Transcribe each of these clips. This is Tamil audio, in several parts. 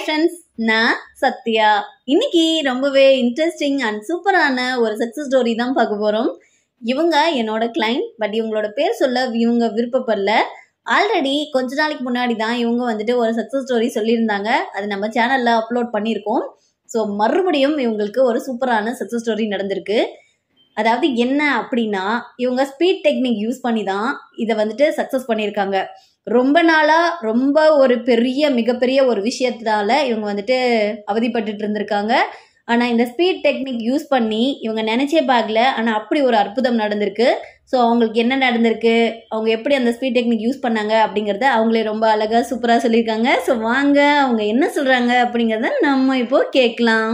ஃப்ரெண்ட்ஸ் நான் சத்யா இன்னைக்கு ரொம்பவே இன்ட்ரெஸ்டிங் அண்ட் சூப்பரான ஒரு சக்ஸஸ் ஸ்டோரி தான் பார்க்க போகிறோம் இவங்க என்னோட கிளைண்ட் பட் இவங்களோட பேர் சொல்ல இவங்க விருப்பப்படல ஆல்ரெடி கொஞ்ச நாளைக்கு முன்னாடி தான் இவங்க வந்துட்டு ஒரு சக்ஸஸ் ஸ்டோரி சொல்லியிருந்தாங்க அது நம்ம சேனலில் அப்லோட் பண்ணியிருக்கோம் ஸோ மறுபடியும் இவங்களுக்கு ஒரு சூப்பரான சக்ஸஸ் ஸ்டோரி நடந்திருக்கு அதாவது என்ன அப்படின்னா இவங்க ஸ்பீட் டெக்னிக் யூஸ் பண்ணி தான் இதை வந்துட்டு சக்ஸஸ் பண்ணியிருக்காங்க ரொம்ப நாளாக ரொம்ப ஒரு பெரிய மிகப்பெரிய ஒரு விஷயத்தால இவங்க வந்துட்டு அவதிப்பட்டுட்டு இருந்திருக்காங்க ஆனால் இந்த ஸ்பீட் டெக்னிக் யூஸ் பண்ணி இவங்க நினச்சே பார்க்கல ஆனால் அப்படி ஒரு அற்புதம் நடந்திருக்கு ஸோ அவங்களுக்கு என்ன நடந்திருக்கு அவங்க எப்படி அந்த ஸ்பீட் டெக்னிக் யூஸ் பண்ணாங்க அப்படிங்கிறத அவங்களே ரொம்ப அழகாக சூப்பராக சொல்லியிருக்காங்க ஸோ வாங்க அவங்க என்ன சொல்கிறாங்க அப்படிங்கிறத நம்ம இப்போ கேட்கலாம்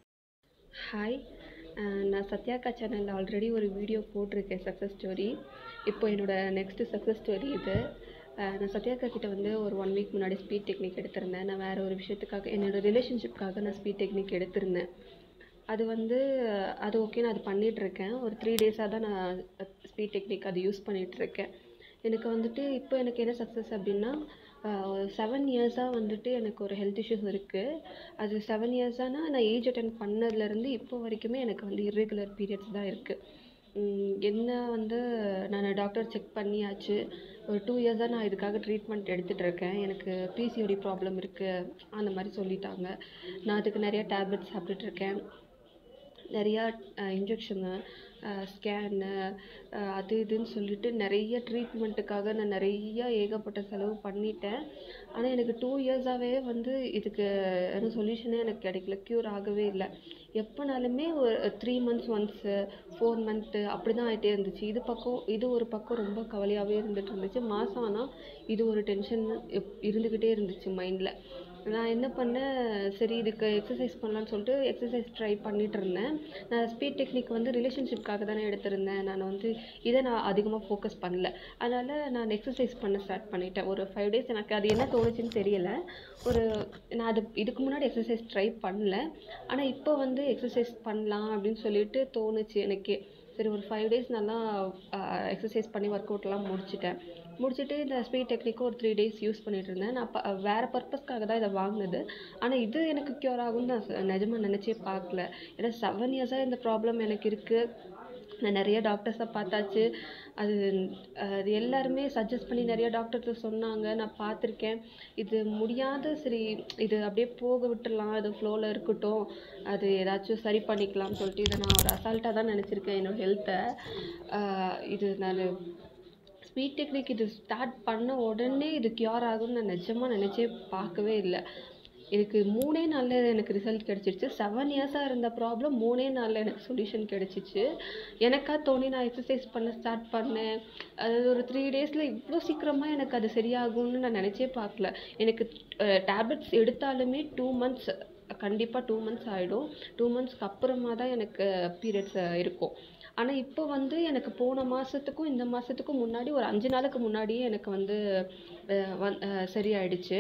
ஹாய் அஹ் நான் சத்யாக்கா சேனலில் ஆல்ரெடி ஒரு வீடியோ போட்டிருக்கேன் சக்ஸஸ் ஸ்டோரி இப்போ என்னோட நெக்ஸ்ட்டு சக்ஸஸ் ஸ்டோரி இது அஹ் நான் சத்யாக்கா கிட்ட வந்து ஒரு ஒன் வீக் முன்னாடி ஸ்பீட் டெக்னிக் எடுத்திருந்தேன் நான் வேறு ஒரு விஷயத்துக்காக என்னோட ரிலேஷன்ஷிப்காக நான் ஸ்பீட் டெக்னிக் எடுத்திருந்தேன் அது வந்து அஹ் அது ஓகே நான் அது பண்ணிகிட்ருக்கேன் ஒரு த்ரீ டேஸாக தான் நான் ஸ்பீட் டெக்னிக் அது யூஸ் பண்ணிகிட்ருக்கேன் எனக்கு வந்துட்டு இப்போ எனக்கு என்ன சக்ஸஸ் அப்படின்னா செவன் இயர்ஸாக வந்துட்டு எனக்கு ஒரு ஹெல்த் இஷ்யூஸ் இருக்குது அது செவன் இயர்ஸானா நான் ஏஜ் அட்டன் பண்ணதுலேருந்து இப்போ வரைக்குமே எனக்கு வந்து இர்ரெகுலர் பீரியட்ஸ் தான் இருக்குது என்ன வந்து நான் டாக்டர் செக் பண்ணியாச்சு ஒரு டூ இயர்ஸாக நான் இதுக்காக ட்ரீட்மெண்ட் எடுத்துகிட்டு இருக்கேன் எனக்கு பிசிஓடி ப்ராப்ளம் இருக்குது அந்த மாதிரி சொல்லிட்டாங்க நான் அதுக்கு நிறைய டேப்லெட்ஸ் சாப்பிட்டுட்ருக்கேன் நிறையா இன்ஜெக்ஷனு ஸ்கேனு அது இதுன்னு சொல்லிட்டு நிறைய ட்ரீட்மெண்ட்டுக்காக நான் நிறைய ஏகப்பட்ட செலவு பண்ணிட்டேன் ஆனால் எனக்கு டூ இயர்ஸாகவே வந்து இதுக்கு எதுவும் சொல்யூஷனே எனக்கு கிடைக்கல க்யூர் ஆகவே இல்லை எப்போனாலுமே ஒரு three months once four month அப்படி தான் ஆகிட்டே இருந்துச்சு இது பக்கம் இது ஒரு பக்கம் ரொம்ப கவலையாகவே இருந்துட்டு இருந்துச்சு மாதம் ஆனால் இது ஒரு டென்ஷன் இருந்துக்கிட்டே இருந்துச்சு மைண்டில் நான் என்ன பண்ணேன் சரி இதுக்கு எக்ஸசைஸ் பண்ணலான்னு சொல்லிட்டு எக்ஸசைஸ் ட்ரை பண்ணிட்டு இருந்தேன் நான் ஸ்பீட் டெக்னிக் வந்து ரிலேஷன்ஷிப்காக தானே எடுத்திருந்தேன் நான் வந்து இதை நான் அதிகமாக ஃபோக்கஸ் பண்ணல அதனால் நான் எக்ஸசைஸ் பண்ண ஸ்டார்ட் பண்ணிட்டேன் ஒரு ஃபைவ் டேஸ் எனக்கு அது என்ன தோணுச்சுன்னு தெரியல ஒரு நான் அது இதுக்கு முன்னாடி எக்ஸசைஸ் ட்ரை பண்ணல ஆனால் இப்போ வந்து எக்ஸசைஸ் பண்ணலாம் அப்படின்னு சொல்லிட்டு தோணுச்சு எனக்கே சரி ஒரு ஃபைவ் டேஸ் நல்லா எக்ஸசைஸ் பண்ணி ஒர்க் அவுட்லாம் முடிச்சிட்டேன் முடிச்சுட்டு இந்த ஸ்பீட் டெக்னிக்கும் ஒரு த்ரீ டேஸ் யூஸ் பண்ணிட்டு இருந்தேன் நான் ப வேறு பர்பஸ்க்காக தான் இதை வாங்கினது ஆனால் இது எனக்கு க்யூர் ஆகும்னு நான் ச- நிஜமா நினச்சே பார்க்கல ஏன்னா செவன் இயர்ஸாக இந்த ப்ராப்ளம் எனக்கு இருக்குது நான் நிறைய டாக்டர்ஸை பார்த்தாச்சு அது அது எல்லாருமே சஜஸ்ட் பண்ணி நிறைய டாக்டர்ஸ் சொன்னாங்க நான் பார்த்துருக்கேன் இது முடியாத சரி இது அப்படியே போக விட்டுடலாம் இது ஃப்ளோவில் இருக்கட்டும் அது ஏதாச்சும் சரி பண்ணிக்கலாம்னு சொல்லிட்டு இதை நான் ஒரு அசால்ட்டாக தான் நினச்சிருக்கேன் என்னோட ஹெல்த்தை இது நான் ஸ்பீட் டெக்னிக் இது ஸ்டார்ட் பண்ண உடனே இது க்யூர் ஆகும்னு நான் நிஜமாக நினச்சே பார்க்கவே இல்லை எனக்கு மூணே நாளில் எனக்கு ரிசல்ட் கிடச்சிருச்சு செவன் இயர்ஸாக இருந்த ப்ராப்ளம் மூணே நாளில் எனக்கு சொல்யூஷன் கிடச்சிச்சு எனக்கா தோணி நான் எக்ஸசைஸ் பண்ண ஸ்டார்ட் பண்ணேன் அது ஒரு த்ரீ டேஸில் இவ்வளோ சீக்கிரமாக எனக்கு அது சரியாகும்னு நான் நினச்சே பார்க்கல எனக்கு டேப்லெட்ஸ் எடுத்தாலுமே டூ மந்த்ஸ் கண்டிப்பாக டூ மந்த்ஸ் ஆகிடும் டூ மந்த்ஸ்க்கு அப்புறமா தான் எனக்கு பீரியட்ஸ் இருக்கும் ஆனால் இப்போ வந்து எனக்கு போன மாதத்துக்கும் இந்த மாதத்துக்கும் முன்னாடி ஒரு அஞ்சு நாளுக்கு முன்னாடியே எனக்கு வந்து அஹ் வந் அஹ் சரியாயிடுச்சு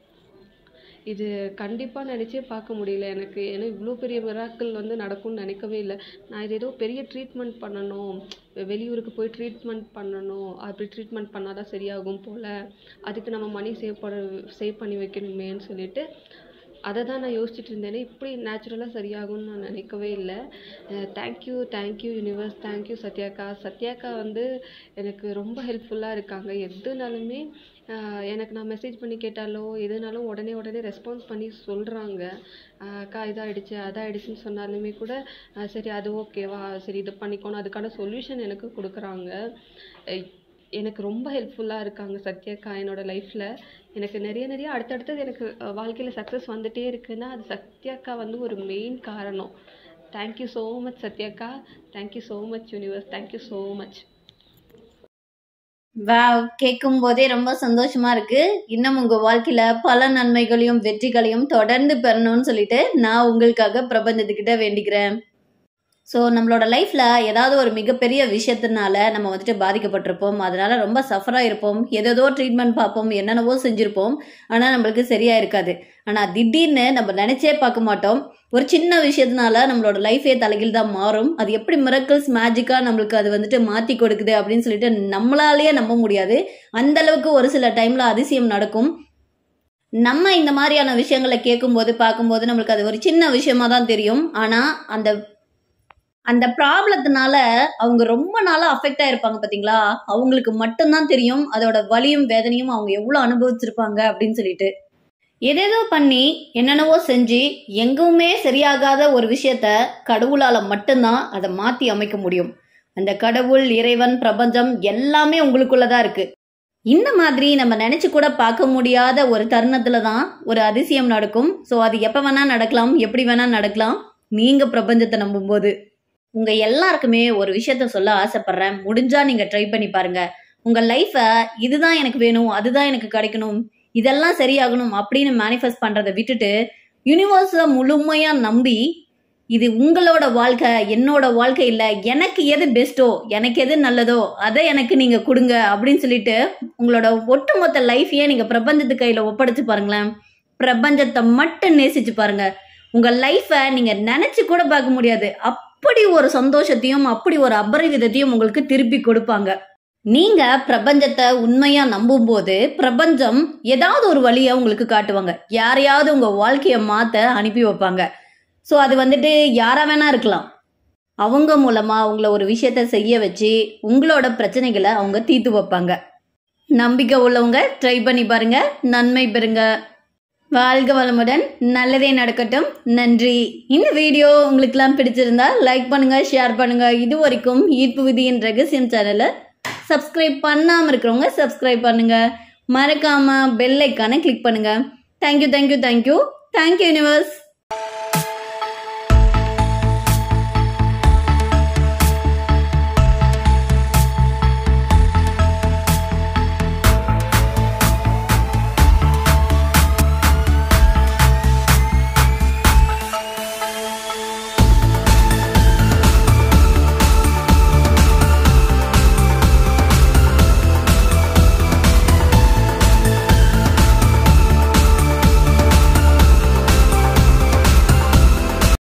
இது கண்டிப்பாக நினச்சே பார்க்க முடியல எனக்கு ஏன்னா இவ்வளோ பெரிய மிராக்கள் வந்து நடக்கும்னு நினைக்கவே இல்லை நான் இது ஏதோ பெரிய ட்ரீட்மெண்ட் பண்ணணும் வெளியூருக்கு போய் ட்ரீட்மெண்ட் பண்ணணும் அப்படி ட்ரீட்மெண்ட் பண்ணால் தான் சரியாகும் போல் அதுக்கு நம்ம மணி சேவ் பண்ண சேவ் பண்ணி வைக்கணுமேன்னு சொல்லிட்டு அதை தான் நான் யோசிச்சுட்டு இருந்தேனே இப்படி நேச்சுரலாக சரியாகும்னு நான் நினைக்கவே இல்லை தேங்க்யூ தேங்க்யூ யூனிவர்ஸ் தேங்க்யூ சத்யாக்கா சத்யாக்கா வந்து எனக்கு ரொம்ப ஹெல்ப்ஃபுல்லாக இருக்காங்க எதுனாலுமே அஹ் எனக்கு நான் மெசேஜ் பண்ணி கேட்டாலோ எதுனாலும் உடனே உடனே ரெஸ்பான்ஸ் பண்ணி சொல்கிறாங்க அக்கா இதாகிடுச்சு அதாகிடுச்சுன்னு சொன்னாலுமே கூட அஹ் சரி அது ஓகேவா சரி இது பண்ணிக்கோணும் அதுக்கான சொல்யூஷன் எனக்கு கொடுக்குறாங்க அஹ் எனக்கு ரொம்ப ஹெல்ப்ஃபுல்லாக இருக்காங்க சத்யாக்கா என்னோட லைஃப்பில் எனக்கு நிறைய நிறைய அடுத்தடுத்தது எனக்கு வாழ்க்கையில் சக்ஸஸ் வந்துட்டே இருக்குன்னா அது சத்யாக்கா வந்து ஒரு மெயின் காரணம் தேங்க்யூ ஸோ மச் சத்யாக்கா thank you so much universe thank you so much wow கேட்கும் போதே ரொம்ப சந்தோஷமா இருக்கு இன்னும் உங்க வாழ்க்கையில பல நன்மைகளையும் வெற்றிகளையும் தொடர்ந்து பெறணும்னு சொல்லிட்டு நான் உங்களுக்காக பிரபஞ்சத்துக்கிட்ட வேண்டிக்கிறேன் ஸோ நம்மளோட லைஃப்பில் ஏதாவது ஒரு மிகப்பெரிய விஷயத்தினால நம்ம வந்துட்டு பாதிக்கப்பட்டிருப்போம் அதனால ரொம்ப சஃபராக இருப்போம் ஏதேதோ ட்ரீட்மெண்ட் பார்ப்போம் என்னென்னவோ செஞ்சுருப்போம் ஆனால் நம்மளுக்கு சரியாக இருக்காது ஆனால் திடீர்னு நம்ம நினச்சே பார்க்க மாட்டோம் ஒரு சின்ன விஷயத்தினால நம்மளோட லைஃபே தலைகீழ் தான் மாறும் அது எப்படி மிரக்கல்ஸ் மேஜிக்காக நம்மளுக்கு அது வந்துட்டு மாற்றி கொடுக்குது அப்படின்னு சொல்லிட்டு நம்மளாலேயே நம்ப முடியாது அந்த அளவுக்கு ஒரு சில டைமில் அதிசயம் நடக்கும் நம்ம இந்த மாதிரியான விஷயங்களை கேட்கும்போது பார்க்கும்போது நம்மளுக்கு அது ஒரு சின்ன விஷயமா தான் தெரியும் ஆனா அந்த அந்த ப்ராப்ளத்தினால அவங்க ரொம்ப நாளா அஃபெக்ட் ஆயிருப்பாங்க பாத்தீங்களா அவங்களுக்கு மட்டும்தான் தெரியும் அதோட வலியும் வேதனையும் அவங்க எவ்வளவு அனுபவிச்சிருப்பாங்க அப்படின்னு சொல்லிட்டு எதேதோ பண்ணி என்னென்னவோ செஞ்சு எங்குமே சரியாகாத ஒரு விஷயத்த கடவுளால மட்டும்தான் அதை மாத்தி அமைக்க முடியும் அந்த கடவுள் இறைவன் பிரபஞ்சம் எல்லாமே உங்களுக்குள்ளதான் இருக்கு இந்த மாதிரி நம்ம நினைச்சு கூட பார்க்க முடியாத ஒரு தருணத்துல தான் ஒரு அதிசயம் நடக்கும் ஸோ அது எப்ப வேணா நடக்கலாம் எப்படி வேணா நடக்கலாம் நீங்க பிரபஞ்சத்தை நம்பும்போது உங்க எல்லாருக்குமே ஒரு விஷயத்த சொல்ல ஆசைப்படுறேன் முடிஞ்சா நீங்க ட்ரை பண்ணி பாருங்க உங்க லைஃபை இதுதான் எனக்கு வேணும் அதுதான் எனக்கு கிடைக்கணும் இதெல்லாம் சரியாகணும் அப்படின்னு மேனிஃபெஸ்ட் பண்றதை விட்டுட்டு யூனிவர்ஸை முழுமையா நம்பி இது உங்களோட வாழ்க்கை என்னோட வாழ்க்கை இல்லை எனக்கு எது பெஸ்ட்டோ எனக்கு எது நல்லதோ அதை எனக்கு நீங்க கொடுங்க அப்படின்னு சொல்லிட்டு உங்களோட ஒட்டுமொத்த லைஃபையே நீங்க பிரபஞ்சத்து கையில ஒப்படைச்சு பாருங்களேன் பிரபஞ்சத்தை மட்டும் நேசிச்சு பாருங்க உங்க லைஃபை நீங்க நினைச்சு கூட பார்க்க முடியாது அப்படி ஒரு சந்தோஷத்தையும் அப்படி ஒரு அபரிவிதத்தையும் உங்களுக்கு திருப்பி கொடுப்பாங்க நீங்க பிரபஞ்சத்தை உண்மையா நம்பும் போது பிரபஞ்சம் ஏதாவது ஒரு வழியை உங்களுக்கு காட்டுவாங்க யாரையாவது உங்க வாழ்க்கைய மாத்த அனுப்பி வைப்பாங்க ஸோ அது வந்துட்டு யாரா வேணா இருக்கலாம் அவங்க மூலமா உங்களை ஒரு விஷயத்த செய்ய வச்சு உங்களோட பிரச்சனைகளை அவங்க தீர்த்து வைப்பாங்க நம்பிக்கை உள்ளவங்க ட்ரை பண்ணி பாருங்க நன்மை பெறுங்க வாழ்க வளமுடன் நல்லதே நடக்கட்டும் நன்றி இந்த வீடியோ உங்களுக்குலாம் பிடிச்சிருந்தா லைக் பண்ணுங்க ஷேர் பண்ணுங்க இது வரைக்கும் ஈர்ப்பு விதியின் ரகசியம் சேனலை சப்ஸ்கிரைப் பண்ணாம இருக்கிறவங்க சப்ஸ்கிரைப் பண்ணுங்க மறக்காம பெல் ஐக்கானை கிளிக் பண்ணுங்க thank you thank you thank you thank you universe